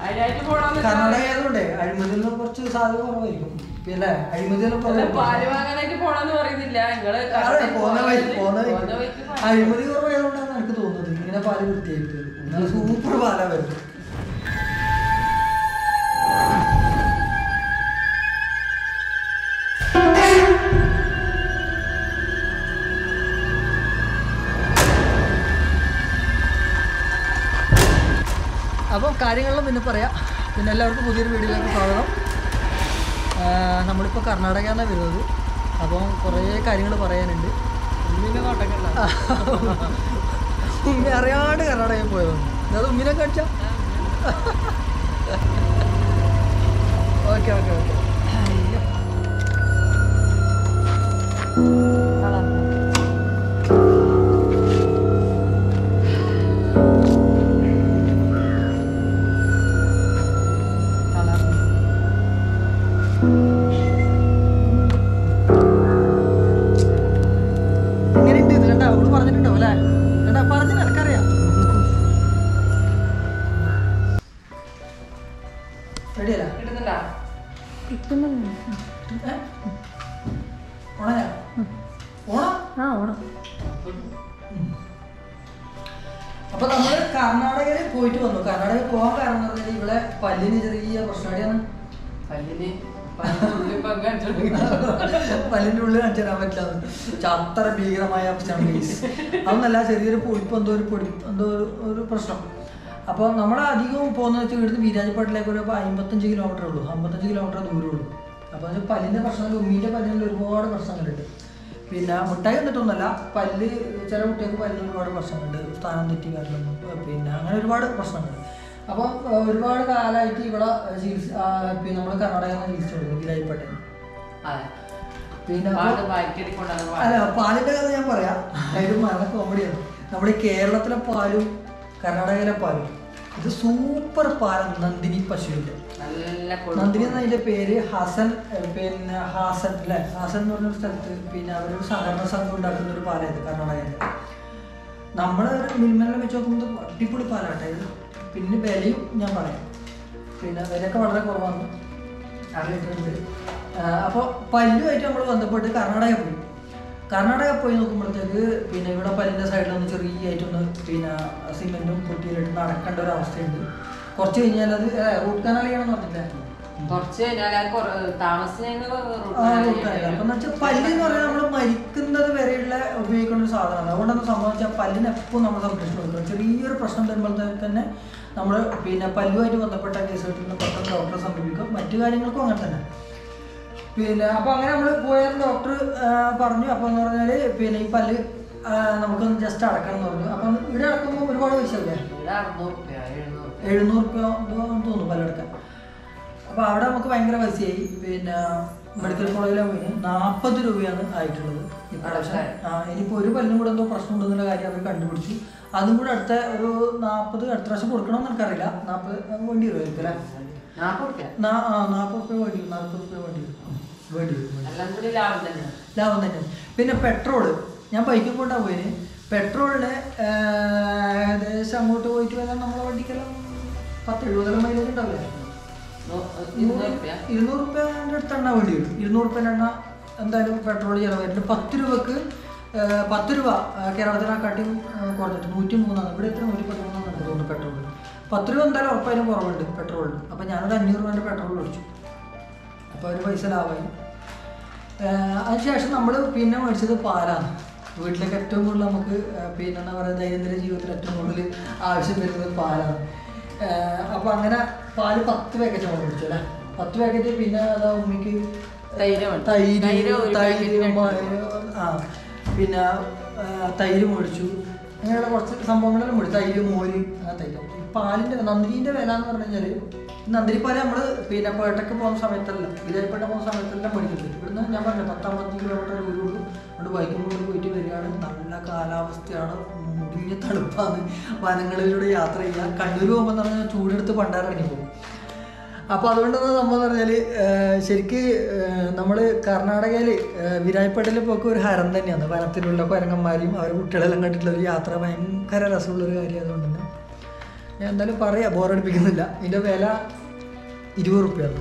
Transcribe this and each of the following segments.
അതിനായിട്ട് പോണെന്ന് കർണാടക ആയതുകൊണ്ടേ അഴിമതിയിൽ കുറച്ച് സാധ്യത കുറവായിരിക്കും പിന്നെ അഴിമതിയിൽ പാല് വാങ്ങാനായിട്ട് പോണെന്ന് പറയുന്നില്ല നിങ്ങള് അതെ പോന്ന വഴി പോന്ന വഴി പോകുന്ന വഴിക്ക് പാല് അഴിമതി കുറവായതുകൊണ്ടാണ് എനിക്ക് തോന്നുന്നത് ഇങ്ങനെ പാല് വൃത്തിയായിട്ട് നല്ല സൂപ്പർ പാലാ വരുന്നത് അപ്പം കാര്യങ്ങളിലും പിന്നെ പറയാം പിന്നെ എല്ലാവർക്കും പുതിയൊരു വീഡിയോയിലേക്ക് സ്വാഗതം ആ, നമ്മളിപ്പോൾ കർണാടകയാണ് വരുന്നത് അപ്പം കുറേ കാര്യങ്ങൾ പറയാനുണ്ട് ഉമ്മിന്റെ നോട്ടക്കല്ല ഉമ്മി അറിയാണ്ട് കർണാടകയിൽ പോയതാണ് അത് ഉമ്മിനെ കാണിച്ച ഓക്കെ ഓക്കെ ഓക്കെ ഇങ്ങനെയുണ്ട് ഇത് കണ്ടാ അവള് പറഞ്ഞിട്ടുണ്ടാവും അല്ലേ കണ്ടാ പറഞ്ഞു നിനക്കറിയാം റെഡിയല്ല കിട്ടുന്നുണ്ടാ ഓണയാ ഓണം ആ ഓണം അപ്പൊ നമ്മള് കർണാടകയിൽ പോയിട്ട് വന്നു കർണാടകയിൽ പോകാൻ കാരണം എന്ന് പറഞ്ഞാൽ ഇവിടെ പല്ലിന് ചെറിയ പ്രശ്നമാണ് പല്ലിന് പല്ലിനുള്ളിൽ പങ്കാൻ തുടങ്ങി പല്ലിന്റെ ഉള്ളിൽ കാണിച്ചു തരാൻ പറ്റില്ല അത്ര ഭീകരമായ പ്രശ്നമാണ് കേസ് അതൊന്നല്ല ചെറിയൊരു പൊടിപ്പ് എന്തോ ഒരു പൊടി എന്തോ ഒരു ഒരു പ്രശ്നം അപ്പോൾ നമ്മുടെ അധികവും പോകുന്നത് വെച്ചാൽ ഇവിടുന്ന് വീരാജപ്പാട്ടിലേക്ക് ഒരു അമ്പത്തഞ്ച് കിലോമീറ്റർ ഉള്ളൂ അമ്പത്തഞ്ച് കിലോമീറ്റർ ദൂരമുള്ളൂ അപ്പോൾ അത് പല്ലിൻ്റെ പ്രശ്നങ്ങൾ ഉമ്മീൻ്റെ പല്ലിൻ്റെ ഒരുപാട് പ്രശ്നങ്ങളുണ്ട് പിന്നെ മുട്ടായി വന്നിട്ടൊന്നുമല്ല പല്ല് ചില കുട്ടികൾക്ക് പല്ലിന് ഒരുപാട് പ്രശ്നങ്ങളുണ്ട് സ്ഥാനം തെറ്റി വരലൊന്നും പിന്നെ അങ്ങനെ ഒരുപാട് പ്രശ്നങ്ങളുണ്ട് അപ്പോൾ ഒരുപാട് കാലമായിട്ട് ഇവിടെ ചികിത്സ ആ, പിന്നെ നമ്മൾ കർണാടക ചികിത്സ കൊടുക്കും വീരാജപ്പാട്ടിൽ അതെ പിന്നെ പാല് അപ്പൊ- ബാക്കറി കൊണ്ടുവന്ന് അല്ല പാലിന്റെ കഥ ഞാൻ പറയാം അതൊരു മരണ കോമഡിയാണ് നമ്മുടെ ഈ കേരളത്തിലെ പാലും കർണാടകയിലെ പാലും ഇത് സൂപ്പർ പാലാണ് നന്ദിനി പശുവിന്റെ നല്ല നന്ദിനി എന്നതിന്റെ പേര് ഹസൻ ഏർ പിന്നെ ഹാസൻ അല്ലെ ഹാസൻ എന്ന് പറഞ്ഞ സ്ഥലത്ത് പിന്നെ അവരൊരു സഹകരണ സംഘം ഉണ്ടാക്കുന്ന ഒരു പാലായത് കർണാടകയിൽ നമ്മള് മിൽമലിനെ വെച്ച് നോക്കുമ്പോൾ അടിപൊളി പാലാട്ടെ ഇത് പിന്നെ വിലയും ഞാൻ പറയാം പിന്നെ വിലയൊക്കെ വളരെ കുറവാണ് അറിയിട്ടുണ്ട് അപ്പോൾ പല്ലുമായിട്ട് നമ്മൾ ബന്ധപ്പെട്ട് കർണാടക പോയി കർണാടക പോയി നോക്കുമ്പോഴത്തേക്ക് പിന്നെ ഇവിടെ പല്ലിൻ്റെ സൈഡിലൊന്ന് ചെറിയായിട്ടൊന്ന് പിന്നെ സിമെൻറ്റും പൊട്ടിയിലിട്ട് നടക്കേണ്ട ഒരു അവസ്ഥയുണ്ട് കുറച്ച് കഴിഞ്ഞാൽ അത് റൂട്ട് കനാൽ ചെയ്യണമെന്ന് പറഞ്ഞില്ലേ കുറച്ച് കഴിഞ്ഞാൽ അത് കുറ- താമസിച്ച് ഞങ്ങൾ ആ, root canal. അപ്പൊ എന്ന് വെച്ചാൽ പല്ല് എന്ന് പറഞ്ഞാൽ നമ്മൾ മരിക്കുന്നത് വരെയുള്ള ഉപയോഗിക്കുന്ന ഒരു സാധനമാണ് അതുകൊണ്ടെന്ന് സംഭവിച്ചാൽ പല്ലിന് എപ്പോഴും നമ്മൾ സംരക്ഷണം കൊടുക്കണം ചെറിയൊരു പ്രശ്നം വരുമ്പോഴത്തേക്ക് തന്നെ നമ്മൾ പിന്നെ പല്ലുമായിട്ട് ബന്ധപ്പെട്ട കേസ് കിട്ടുന്ന പെട്ടെന്ന് ഡോക്ടറെ സമീപിക്കും മറ്റു കാര്യങ്ങൾക്കും അങ്ങനെ തന്നെ പിന്നെ അപ്പോൾ അങ്ങനെ നമ്മൾ പോയ ഡോക്ടർ പറഞ്ഞു അപ്പോൾ എന്ന് പറഞ്ഞാൽ പിന്നെ ഈ പല്ല് ആ, നമുക്കൊന്ന് ജസ്റ്റ് അടക്കണം എന്ന് പറഞ്ഞു അപ്പം ഇവിടെ അടക്കുമ്പോൾ ഒരുപാട് പൈസ അല്ലേ ഇവിടെ അറുന്നൂറ് രൂപ എഴുന്നൂറ് രൂപ എഴുന്നൂറ് രൂപ തോന്നുന്നു പല്ലെടുക്കാൻ അപ്പോൾ അവിടെ നമുക്ക് ഭയങ്കര പൈസയായി പിന്നെ മെഡിക്കൽ കോളേജിലെ പോയി നാൽപ്പത് രൂപയാണ് ആയിട്ടുള്ളത് ഇപ്രാവശ്യം ആ ഇനിയിപ്പോൾ ഒരു പല്ലിനും കൂടെ എന്തോ പ്രശ്നം ഉണ്ടെന്നുള്ള കാര്യം അവർ കണ്ടുപിടിച്ചു അതും കൂടെ അടുത്ത ഒരു നാൽപ്പത് അടുത്ത പ്രാവശ്യം കൊടുക്കണമെന്ന് എനിക്കറിയില്ല നാൽപ്പത് വേണ്ടി വരുമായിരിക്കും അല്ലേ നാൽപ്പത് രൂപ നാ- ആ നാൽപ്പത് രൂപ വേണ്ടി വരും നാൽപ്പത് രൂപ വേണ്ടി വരും ഉം, വേണ്ടി വരും വേണ്ടി വരും. എല്ലാം കൂടി ലാഭം തന്നെയാണ് ലാഭം തന്നെ പിന്നെ പെട്രോള് ഞാൻ ബൈക്കിൽ കൊണ്ടാണ് പോയിന് പെട്രോളിന് ഏകദേശം അങ്ങോട്ട് പോയിട്ട് വരാൻ നമ്മളെ വണ്ടിക്കെല്ലാം പത്ത് എഴുപതെല്ലാം മൈലേജ് ഉണ്ടാവില്ല നൂ- ഇരുന്നൂറ് രൂപ ഇരുന്നൂറ് റുപ്യൻ്റെ അടുത്ത് എണ്ണ വേണ്ടി വരും ഇരുന്നൂറ് റുപ്യൻ്റെ എണ്ണ എന്തായാലും പെട്രോൾ ചിലവായിട്ടുണ്ട് പത്ത് രൂപക്ക് ആ, പത്ത് രൂപ ആ, കേരളത്തിനെക്കാട്ടിയും ആ, കുറഞ്ഞിട്ട് നൂറ്റി മൂന്നാണ് ഇവിടെ എത്ര നൂറ്റി പതിമൂന്നാണ് എനിക്ക് തോന്നുന്നു പെട്രോൾ പത്ത് രൂപ എന്തായാലും ഉറപ്പായാലും കുറവുണ്ട് പെട്രോളിന് അപ്പോൾ ഞാനൊരു അഞ്ഞൂറ് രൂപേൻ്റെ പെട്രോൾ ഒഴിച്ചു അപ്പോൾ ഒരു പൈസ ലാഭമായി ആഹ് അതിനുശേഷം നമ്മൾ പിന്നെ മേടിച്ചത് പാലാണ് വീട്ടിലേക്ക് ഏറ്റവും കൂടുതൽ നമുക്ക് ആഹ് പിന്നെ എന്താ പറയുക ദൈനംദിന ജീവിതത്തിൽ ഏറ്റവും കൂടുതൽ ആവശ്യം വരുന്നത് പാലാണ് അപ്പോൾ അങ്ങനെ പാല് പത്ത് പാക്കറ്റ് നമ്മൾ മേടിച്ചു അല്ലേ പത്ത് പാക്കറ്റ് പിന്നെ അതാ ഉമ്മിക്ക് തൈര് വേണം. തൈര് തൈര് ഒരു തൈര് packet രണ്ട് മ- ആ പിന്നെ ആ, തൈര് മേടിച്ചു അങ്ങനെയുള്ള കുറച്ച് സംഭവങ്ങളെല്ലാം മേടിച്ചു തൈര് മോര് അങ്ങനത്തെ ഐറ്റം ഈ പാലിൻ്റെ നന്ദിനീൻ്റെ വില എന്ന് പറഞ്ഞു കഴിഞ്ഞാൽ നന്ദിനി പാല് നമ്മൾ പിന്നെ പേട്ടയ്ക്ക് പോകുന്ന സമയത്തല്ല വിജയപ്പേട്ട പോകുന്ന സമയത്തെല്ലാം മേടിക്കുന്നത് ഇവിടുന്ന് ഞാൻ പറഞ്ഞു പത്തമ്പത്തഞ്ച് കിലോമീറ്റർ ദൂരമുള്ളൂ അതുകൊണ്ട് ബൈക്കും കൊണ്ട് പോയിട്ട് വരികയാണ് നല്ല കാലാവസ്ഥയാണ് മുടിഞ്ഞ തണുപ്പാണ് വനങ്ങളിലൂടെ യാത്ര ചെയ്യുക കണ്ണൂർ പോകുമ്പോൾ എന്ന് പറഞ്ഞാൽ ചൂടെടുത്ത് പണ്ടാരടങ്ങി പോകും അപ്പോൾ അതുകൊണ്ടെന്ന് സംഭവം പറഞ്ഞാൽ ശരിക്ക് നമ്മൾ കർണാടകയിൽ വിരായ്പേട്ടയിൽ പോക്ക് ഒരു ഹരം തന്നെയാണ് വനത്തിലുള്ള കുരങ്ങന്മാരെയും അവരുടെ കുട്ടികളെല്ലാം കണ്ടിട്ടുള്ള ഒരു യാത്ര ഭയങ്കര രസമുള്ള ഒരു കാര്യം അതുകൊണ്ട് തന്നെ ഞാൻ എന്തായാലും പറയാം ബോറടിപ്പിക്കുന്നില്ല ഇതിൻ്റെ വില ഇരുപത് റുപ്യാണ്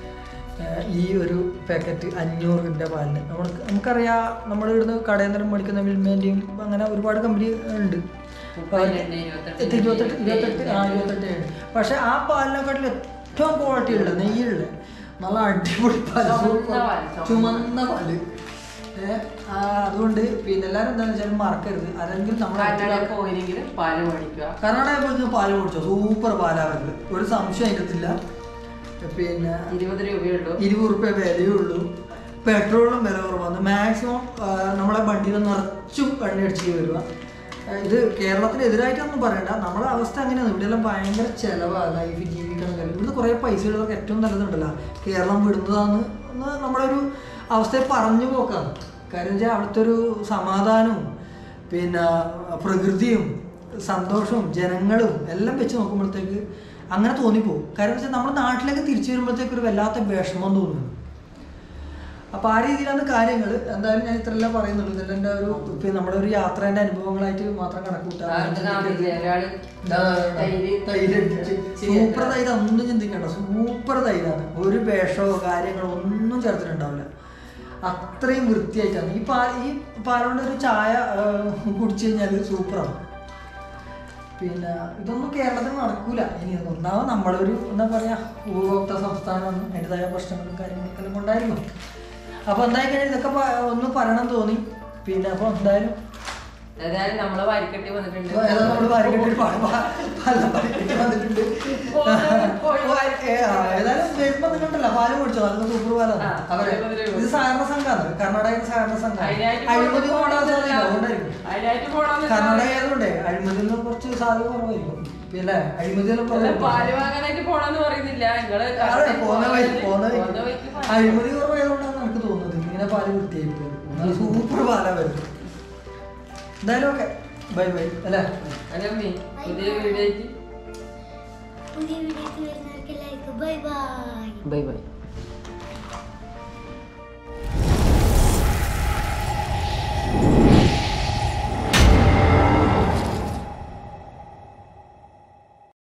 ഈ ഒരു പാക്കറ്റ് അഞ്ഞൂറിൻ്റെ പാലിന് നമുക്ക് നമുക്കറിയാം നമ്മൾ ഇവിടുന്ന് കടയിൽ നിന്ന് മേടിക്കുന്ന മിൽമേൻ്റെയും അങ്ങനെ ഒരുപാട് കമ്പനി ഉണ്ട് മുപ്പത്തിരണ്ട്, ഇരുപത്തെട്ട്, എട്ട്, ഇരുപത്തെട്ട് ഇരുപത്തെട്ട് ആ ഇരുപത്തെട്ട് ഉണ്ട് പക്ഷെ ആ പാലിനെക്കാട്ടിൽ ഏറ്റവും ക്വാളിറ്റി ഉള്ള നെയ്യുള്ള നല്ല അടിപൊളി പാല് ചുമന്ന പാല്, ചുമന്ന പാല് ഏ, ആ, അതുകൊണ്ട് പിന്നെ എല്ലാവരും എന്താണെന്ന് വെച്ചാൽ മറക്കരുത് അല്ലെങ്കിൽ നമ്മൾ കർണാടക പോയില്ലെങ്കിൽ പാല് മേടിക്കുക കർണാടക പോയി പാല് കുടിച്ചോ സൂപ്പർ പാലാവരുത് ഒരു സംശയം അതിനകത്തില്ല പിന്നെ ഇരുപത് രൂപയുള്ളൂ ഇരുപത് റുപ്യ വിലയേ ഉള്ളൂ പെട്രോളും വില കുറവാണ് മാക്സിമം നമ്മളെ വണ്ടിയിൽ നിറച്ചും എണ്ണ അടിച്ച് വരിക ആ, ഇത് കേരളത്തിന് എതിരായിട്ടൊന്നും പറയണ്ട നമ്മുടെ അവസ്ഥ അങ്ങനെയാണ് ഇവിടെയെല്ലാം ഭയങ്കര ചിലവാണ് ലൈഫ് ജീവിക്കണമെങ്കിൽ ഇവിടുന്ന് കുറേ പൈസ ഉള്ളവർക്ക് ഏറ്റവും നല്ലതുണ്ടല്ലോ കേരളം വിടുന്നതാണ് എന്ന് നമ്മുടെ ഒരു അവസ്ഥയെ പറഞ്ഞു പോക്കാണ് കാര്യം വെച്ചാൽ അവിടുത്തെ ഒരു സമാധാനവും പിന്നെ പ്രകൃതിയും സന്തോഷവും ജനങ്ങളും എല്ലാം വെച്ച് നോക്കുമ്പോഴത്തേക്ക് അങ്ങനെ തോന്നിപ്പോകും കാര്യം വെച്ചാൽ നമ്മുടെ നാട്ടിലേക്ക് തിരിച്ചു വരുമ്പോഴത്തേക്ക് ഒരു വല്ലാത്ത വിഷമം തോന്നുന്നു അപ്പോൾ ആ രീതിയിലാണ് കാര്യങ്ങൾ എന്തായാലും ഞാൻ ഇത്രയെല്ലാം പറയുന്നുള്ളൂ ഇതെല്ലാം എൻ്റെ ഒരു പിന്നെ നമ്മുടെ ഒരു യാത്രേൻ്റെ അനുഭവങ്ങളായിട്ട് മാത്രം അത് കാണില്ലേ, ഒരാള് തൈര് സൂപ്പർ തൈര് ഒന്നും ചിന്തിക്കണ്ട സൂപ്പർ തൈരാണ് ഒരു വിഷമോ കാര്യങ്ങളോ ഒന്നും ചേർത്തിട്ടുണ്ടാവില്ല അത്രയും വൃത്തിയായിട്ടാണ് ഈ പാൽ ഈ പാലുകൊണ്ട് ഒരു ചായ ആ, കുടിച്ചു കഴിഞ്ഞാൽ സൂപ്പറാണ് പിന്നെ ഇതൊന്നും കേരളത്തിൽ നടക്കൂല ഇനി ഒന്നാമത് നമ്മളൊരു എന്താ പറയാ ഉപഭോക്തൃ സംസ്ഥാനമാണ് അതിൻ്റെതായ പ്രശ്നങ്ങളും കാര്യങ്ങളൊക്കെ എല്ലാം കൊണ്ടായിരുന്നു അപ്പോൾ എന്തായി കഴിഞ്ഞാൽ ഇതൊക്കെ പ- ഒന്ന് പറയണം തോന്നി പിന്നെ അപ്പോൾ എന്തായാലും ഏതായാലും നമ്മള് വാരിക്കെട്ടി വന്നിട്ടുണ്ട് ഏതാ നമ്മള് വാരിക്കെട്ടി പ- പ- പല വാരിക്കെട്ടി വന്നിട്ടുണ്ട് ഏ, ആ, ഏതായാലും വരുമ്പോ നിങ്ങളുണ്ടല്ലോ പാല് കുടിച്ചോ നല്ല സൂപ്പർ പാലാണ് ആ, അവരെ അഴിമതി ഇത് സഹകരണ സംഘമാണ് കർണാടക സഹകരണ സംഘമാണ് അതിനായിട്ട് അഴിമതി പോകാൻ പോകാൻ സാധ്യത സാധ്യത അതുകൊണ്ടായിരിക്കും അതിനായിട്ട് പോണെന്ന് കർണാടക ആയതുകൊണ്ടേ അഴിമതിയിൽ കുറച്ച് സാധ്യത കുറവായിരിക്കും പിന്നെ അഴിമതിയെല്ലാം പാല് കുറവായിരിക്കും വാങ്ങാനായിട്ട് പോണെന്ന് പറയുന്നില്ല നിങ്ങള് അതെ പോകുന്ന വഴി പോകുന്ന പോകുന്ന വഴി വഴിക്ക് പാല് അഴിമതി കുറവായതുകൊണ്ടാണ് നമുക്ക് തോന്നുന്നത് ഇങ്ങനെ പാല് വൃത്തിയായി പോകും സൂപ്പർ പാലാ വരുന്നത് എന്തായാലും ഓക്കെ ബൈ ബൈ അല്ലേ അല്ലേ അമ്മി? പുതിയ വീഡിയോ ആയിട്ട് പുതിയ വീഡിയോക്ക് വരുന്നവർക്ക് like bye bye bye by